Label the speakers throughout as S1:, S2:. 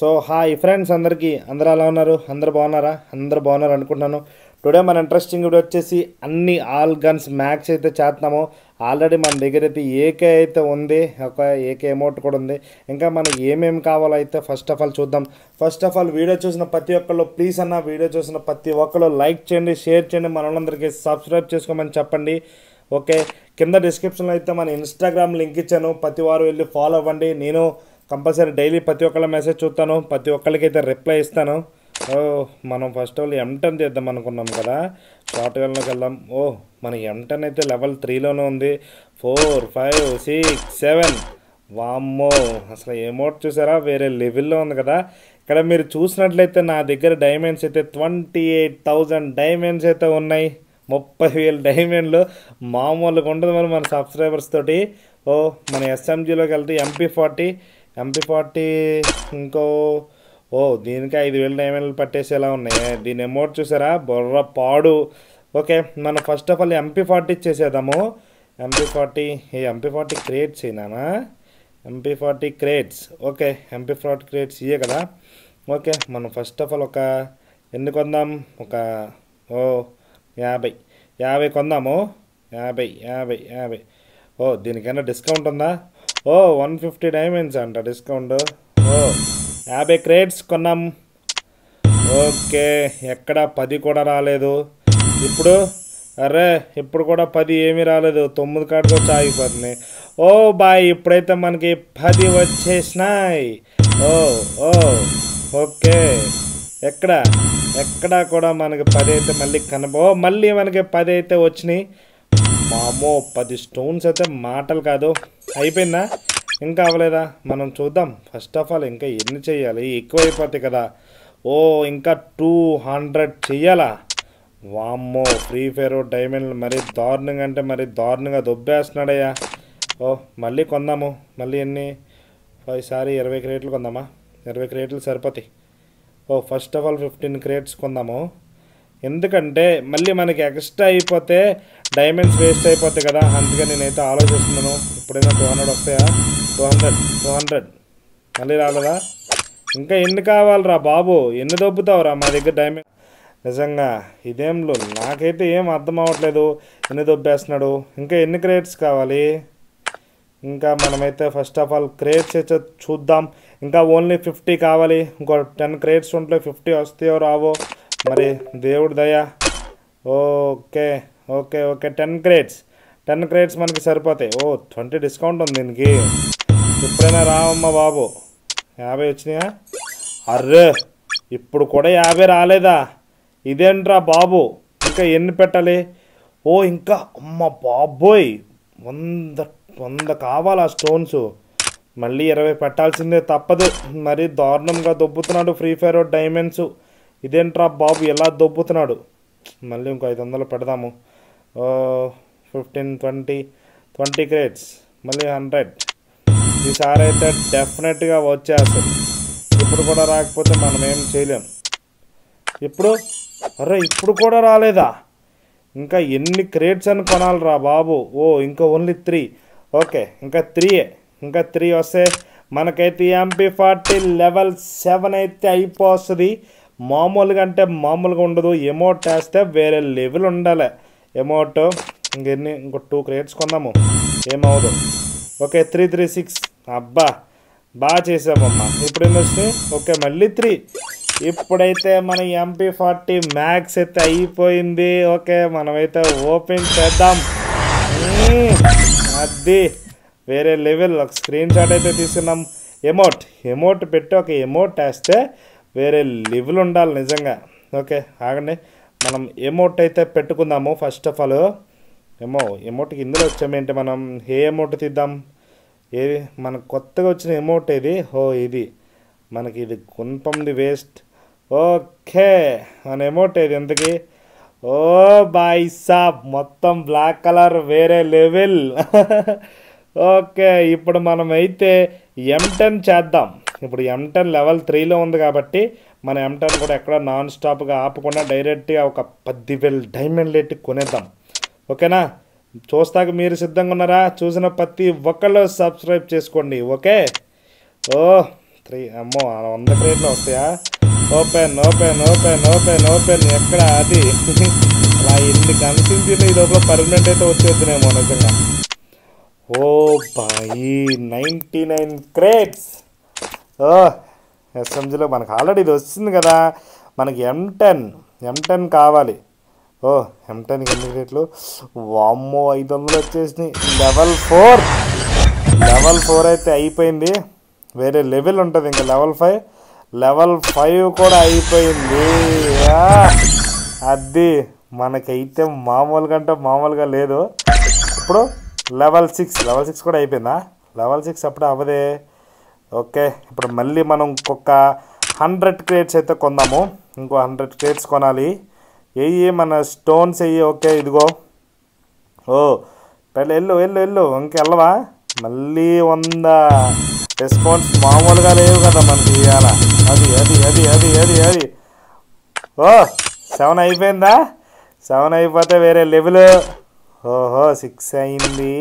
S1: So hi friends అందరికీ అందరూ ఎలా ఉన్నారు అందరు బాగున్నారా అందరు బాగున్నారు అనుకుంటున్నాను టుడే మన ఇంట్రెస్టింగ్ వీడియో వచ్చేసి అన్ని ఆల్ గన్స్ మ్యాక్స్ అయితే చేస్తున్నాము ఆల్రెడీ మన దగ్గర అయితే ఏకే అయితే ఉంది ఒక ఏకే అమౌంట్ కూడా ఉంది ఇంకా మనకి ఏమేమి కావాలో అయితే ఫస్ట్ ఆఫ్ ఆల్ చూద్దాం ఫస్ట్ ఆఫ్ ఆల్ వీడియో చూసిన ప్రతి ఒక్కళ్ళు ప్లీజ్ అన్న వీడియో చూసిన ప్రతి ఒక్కళ్ళు లైక్ చేయండి షేర్ చేయండి మన వాళ్ళందరికీ సబ్స్క్రైబ్ చేసుకోమని చెప్పండి ఓకే కింద డిస్క్రిప్షన్లో అయితే మన ఇన్స్టాగ్రామ్ లింక్ ఇచ్చాను ప్రతి వారు వెళ్ళి ఫాలో అవ్వండి నేను కంపల్సరీ డైలీ ప్రతి ఒక్కళ్ళ మెసేజ్ చూస్తాను ప్రతి ఒక్కరికి అయితే రిప్లై ఇస్తాను ఓ మనం ఫస్ట్ ఆఫ్ ఆల్ ఎంటన్ చేద్దాం అనుకున్నాం కదా షార్ట్ గన్లోకి వెళ్దాం ఓ మన ఎంటన్ అయితే లెవెల్ త్రీలోనే ఉంది ఫోర్ ఫైవ్ సిక్స్ సెవెన్ వామ్మో అసలు ఏమోట్ చూసారా వేరే లెవెల్లో ఉంది కదా ఇక్కడ మీరు చూసినట్లయితే నా దగ్గర డైమండ్స్ అయితే ట్వంటీ ఎయిట్ థౌజండ్ డైమండ్స్ అయితే ఉన్నాయి ముప్పై వేలు డైమండ్లు మామూలుగా ఉండదు మరి మన సబ్స్క్రైబర్స్ తోటి ఓ మన ఎస్ఎంజీలోకి వెళ్తే ఎంపీ ఫార్టీ ఎంపీ ఫార్టీ ఇంకో ఓ దీనికి ఐదు వేలు డైమండ్లు పట్టేసేలా ఉన్నాయి దీని అమౌంట్ చూసారా బొర్ర పాడు ఓకే మనం first of all MP forty ఇచ్చేసేద్దాము ఎంపీ ఫార్టీ ఏ ఎంపీ ఫార్టీ క్రియేట్స్ అయినానా MP forty crates okay MP forty crates ఇయే కదా ఓకే మనం ఫస్ట్ ఆఫ్ ఆల్ ఒక ఎన్ని కొందాం ఒక ఓ యాభై యాభై కొందాము యాభై యాభై యాభై ఓ దీనికైనా డిస్కౌంట్ ఉందా ఓ వన్ ఫిఫ్టీ డైమండ్స్ అంట డిస్కౌంట్ ఓ యాభై క్రేట్స్ కొన్నాం ఓకే ఎక్కడ పది కూడా రాలేదు ఇప్పుడు అరే ఇప్పుడు కూడా పది ఏమీ రాలేదు తొమ్మిది కాడికి వచ్చి ఆగిపోతుంది ఓ బాయ్ ఇప్పుడైతే మనకి పది వచ్చేసినాయి ఓ ఓ ఓకే ఎక్కడ ఎక్కడ కూడా మనకి పది అయితే మళ్ళీ కనబో మళ్ళీ మనకి పది అయితే వచ్చినాయి మామో పది స్టోన్స్ అయితే మాటలు కాదు అయిపోయిందా ఇంకా అవ్వలేదా మనం చూద్దాం ఫస్ట్ ఆఫ్ ఆల్ ఇంకా ఎన్ని చేయాలి ఎక్కువ అయిపోతాయి కదా ఓ ఇంకా టూ హండ్రెడ్ చెయ్యాలా వామ్మో ఫ్రీ ఫైర్ డైమండ్ మరీ దారుణంగా అంటే మరీ దారుణంగా దొబ్బేస్తున్నాడయ్యా ఓ మళ్ళీ కొందాము మళ్ళీ ఎన్ని ఈసారి ఇరవై క్రేట్లు కొందామా ఇరవై క్రేట్లు సరిపోతాయి ఓ first of all fifteen crates కొందాము ఎందుకంటే మళ్ళీ మనకి ఎక్స్ట్రా అయిపోతే డైమండ్స్ వేస్ట్ అయిపోతాయి కదా అందుకని నేనైతే ఆలోచిస్తున్నాను ఇప్పుడైనా టూ హండ్రెడ్ వస్తాయా టూ హండ్రెడ్ టూ హండ్రెడ్ మళ్ళీ రాలేదా ఇంకా ఎన్ని కావాలరా బాబు ఎన్ని దొబ్బుతావురా మా దగ్గర డైమండ్ నిజంగా ఇదేంలో నాకైతే ఏం అర్థం అవ్వట్లేదు ఎన్ని దొబ్బేస్తున్నాడు ఇంకా ఎన్ని క్రేట్స్ కావాలి ఇంకా మనమైతే ఫస్ట్ ఆఫ్ ఆల్ క్రేట్స్ అయితే చూద్దాం ఇంకా ఓన్లీ ఫిఫ్టీ కావాలి ఇంకో టెన్ క్రేట్స్ ఉంటే ఫిఫ్టీ వస్తాయో రావో మరి దేవుడి దయ okay okay okay ten crates ten crates మనకి సరిపోతాయి ఓ ట్వంటీ డిస్కౌంట్ ఉంది దీనికి ఎప్పుడైనా రావమ్మా బాబు యాభై వచ్చినాయా అర్రే ఇప్పుడు కూడా యాభై రాలేదా ఇదేంట్రా బాబు ఇంకా ఎన్ని పెట్టాలి ఓ ఇంకా అమ్మ బాబోయ్ వంద వంద కావాలా స్టోన్స్ మళ్ళీ ఇరవై పెట్టాల్సిందే తప్పదు మరి దారుణంగా దొబ్బుతున్నాడు ఫ్రీ ఫైర్ డైమండ్స్ ఇదేంట్రా బాబు ఎలా దొబ్బుతున్నాడు మళ్ళీ ఇంకో ఐదు వందలు పెడదాము ఫిఫ్టీన్ ట్వంటీ ట్వంటీ క్రేట్స్ మళ్ళీ హండ్రెడ్ ఈసారి అయితే డెఫినెట్గా వచ్చేస్తుంది ఇప్పుడు కూడా రాకపోతే మనం ఏం చేయలేం ఇప్పుడు అరే ఇప్పుడు కూడా రాలేదా ఇంకా ఎన్ని క్రేట్స్ అని కొనాలిరా బాబు ఓ ఇంకా ఓన్లీ త్రీ ఓకే ఇంకా త్రీయే ఇంకా త్రీ వస్తే మనకైతే ఎంపీ ఫార్టీ లెవెల్ సెవెన్ అయితే అయిపోతుంది మామూలుగా అంటే మామూలుగా ఉండదు ఎమౌంట్ వేస్తే వేరే లెవెల్ ఉండాలి ఎమౌంట్ ఇంకెన్ని ఇంకో టూ క్రేట్స్ కొందాము ఏమవదు ఓకే త్రీ త్రీ సిక్స్ అబ్బా బాగా చేసామమ్మా ఇప్పుడు ఎన్ని వచ్చినాయి ఓకే మళ్ళీ త్రీ ఇప్పుడైతే మన ఎంపీ ఫార్టీ మ్యాక్స్ అయితే అయిపోయింది ఓకే మనమైతే ఓపెన్ చేద్దాం మ్మ్. అది వేరే లెవెల్ ఒక స్క్రీన్ షాట్ అయితే తీసుకున్నాం ఎమౌట్ ఎమౌట్ పెట్టి ఒక ఎమౌట్ వేస్తే వేరే లెవెల్ ఉండాలి నిజంగా ఓకే ఆగండి మనం ఎమౌట్ అయితే పెట్టుకుందాము ఫస్ట్ ఆఫ్ ఆల్ ఏమో ఎమౌట్కి ఇందులో వచ్చామేంటి మనం ఏ ఎమౌట్ తీద్దాం ఏది మనకు కొత్తగా వచ్చిన ఎమౌంట్ ఇది హో ఇది మనకి ఇది గుంపంది వేస్ట్ ఓకే మన ఎమౌంట్ ఇది ఎంతకి ఓ బాయ్ సాబ్ మొత్తం బ్లాక్ కలర్ వేరే లెవెల్ ఓకే ఇప్పుడు మనం అయితే ఎంటెన్ చేద్దాం ఇప్పుడు ఎంటెన్ లెవెల్ త్రీలో ఉంది కాబట్టి మన ఎంటెన్ కూడా ఎక్కడ నాన్ స్టాప్గా ఆపకుండా డైరెక్ట్గా ఒక పదివేల డైమండ్ లెట్టి కొనేద్దాం ఓకేనా చూస్తాక మీరు సిద్ధంగా ఉన్నారా చూసిన ప్రతి ఒక్కళ్ళు సబ్స్క్రైబ్ చేసుకోండి ఓకే ఓ త్రీ అమ్మో ఆ వంద క్రేట్లు వస్తాయా open open open open open ఎక్కడ అది అలా ఎన్ని కనిపించింది ఈ లోపల పర్మనెంట్ అయితే వచ్చేద్దునేమో నిజంగా oh boy ninety nine crates ఓ ఎస్ఎంజీలో మనకు ఆల్రెడీ ఇది వస్తుంది కదా మనకి ఎం టెన్ ఎం టెన్ కావాలి ఓ ఎం టెన్కి ఎన్ని రేట్లు వామ్మో ఐదు వందలు వచ్చేసినాయి లెవెల్ ఫోర్ లెవెల్ ఫోర్ అయితే అయిపోయింది వేరే లెవెల్ ఉంటుంది ఇంకా లెవెల్ ఫైవ్ లెవెల్ ఫైవ్ కూడా అయిపోయింది ఆ, అది మనకైతే మామూలుగా అంటే మామూలుగా లేదు ఇప్పుడు లెవెల్ సిక్స్ లెవెల్ సిక్స్ కూడా అయిపోయిందా లెవెల్ సిక్స్ అప్పుడే అవ్వదే ఓకే ఇప్పుడు మళ్ళీ మనం ఇంకొక హండ్రెడ్ క్రేట్స్ అయితే కొందాము ఇంకో హండ్రెడ్ క్రేట్స్ కొనాలి ఏయి మన స్టోన్స్ అయ్యి ఓకే ఇదిగో ఓ పెళ్ళి వెళ్ళు వెళ్ళు వెళ్ళు ఇంకెళ్ళవా మళ్ళీ వంద రెస్పాన్స్ మామూలుగా లేవు కదా మనకి ఇవాళ అది అది అది అది అది అది ఓ సెవెన్ అయిపోయిందా సెవెన్ అయిపోతే వేరే లెవెల్ ఓహో సిక్స్ అయింది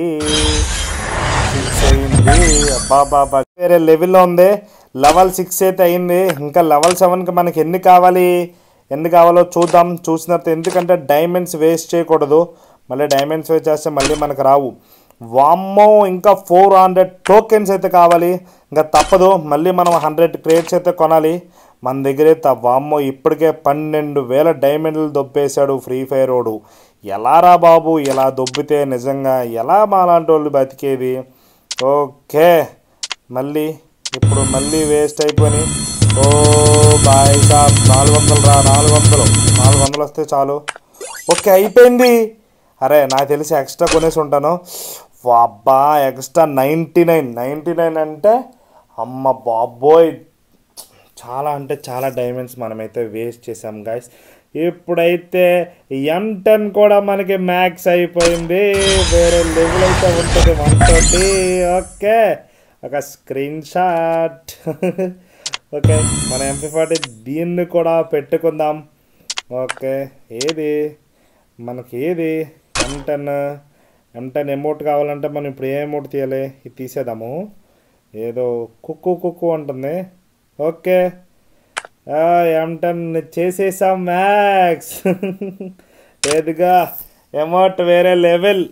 S1: సిక్స్ అయింది అబ్బా బాబా వేరే లెవెల్లో ఉంది లెవెల్ సిక్స్ అయితే అయింది ఇంకా లెవెల్ సెవెన్కి మనకి ఎన్ని కావాలి ఎన్ని కావాలో చూద్దాం చూసిన తర్వాత ఎందుకంటే డైమండ్స్ వేస్ట్ చేయకూడదు మళ్ళీ డైమండ్స్ వేస్ట్ చేస్తే మళ్ళీ మనకు రావు వామ్మో ఇంకా ఫోర్ హండ్రెడ్ టోకెన్స్ అయితే కావాలి ఇంకా తప్పదు మళ్ళీ మనం హండ్రెడ్ క్రేట్స్ అయితే కొనాలి మన దగ్గర అయితే వామ్మో ఇప్పటికే పన్నెండు వేల డైమండ్లు దొబ్బేశాడు ఫ్రీ ఫైర్ వాడు ఎలా రా బాబు ఇలా దొబ్బితే నిజంగా ఎలా మాలాంటి వాళ్ళు బతికేది ఓకే మళ్ళీ ఇప్పుడు మళ్ళీ వేస్ట్ అయిపోయి ఓ బాయ్ సాబ్ నాలుగు వందలు రా నాలుగు వందలు నాలుగు వందలు వస్తే చాలు ఓకే అయిపోయింది అరే నాకు తెలిసి ఎక్స్ట్రా కొనేసి ఉంటాను అబ్బా extra ninety nine ninety nine అంటే అమ్మ బాబోయ్ చాలా అంటే చాలా డైమండ్స్ మనమైతే వేస్ట్ చేసాం గాయస్ ఇప్పుడైతే ఎం టెన్ కూడా మనకి మ్యాక్స్ అయిపోయింది వేరే లెవెల్ అయితే ఉంటుంది వన్ తోటి ఓకే ఒక స్క్రీన్ షాట్ ఓకే మన ఎంపీ ఫార్టీ దీన్ని కూడా పెట్టుకుందాం ఓకే ఏది మనకి ఏది M ten M ten amount కావాలంటే మనం ఇప్పుడు ఏ అమౌంట్ తీయాలి ఇది తీసేద్దాము ఏదో కుక్కు కుక్కు అంటుంది ఓకే ఎం టెన్ చేసేసాం మ్యాక్స్ ఏదిగా అమౌంట్ వేరే లెవెల్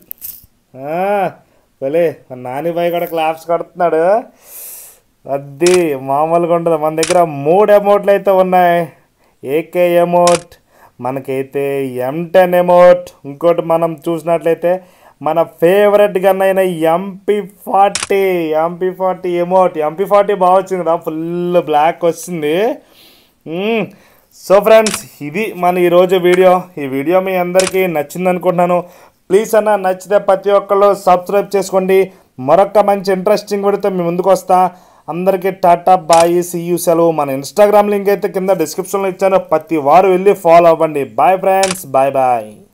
S1: భలే మన నాని బాయ్ కూడా క్లాప్స్ కొడుతున్నాడు అది మామూలుగా ఉండదు మన దగ్గర మూడు అమౌంట్లు అయితే ఉన్నాయి ఏకే అమౌంట్ మనకైతే ఎం టెన్ అమౌంట్ ఇంకోటి మనం చూసినట్లయితే మన ఫేవరెట్ గన్ అయిన MP forty MP forty amount MP forty బాగా వచ్చింది కదా ఫుల్ బ్లాక్ వస్తుంది మ్మ్. సో ఫ్రెండ్స్ ఇది మన ఈరోజు వీడియో ఈ వీడియో మీ అందరికీ నచ్చింది అనుకుంటున్నాను ప్లీజ్ అన్న నచ్చితే ప్రతి ఒక్కళ్ళు సబ్స్క్రైబ్ చేసుకోండి మరొక మంచి ఇంట్రెస్టింగ్ వీడియోతో మీ ముందుకు వస్తా అందరికీ టాటా బాయ్ సియూ సెలవు మన ఇన్స్టాగ్రామ్ లింక్ అయితే కింద డిస్క్రిప్షన్లో ఇచ్చాను ప్రతి వారు వెళ్ళి ఫాలో అవ్వండి బాయ్ ఫ్రెండ్స్ బాయ్ బాయ్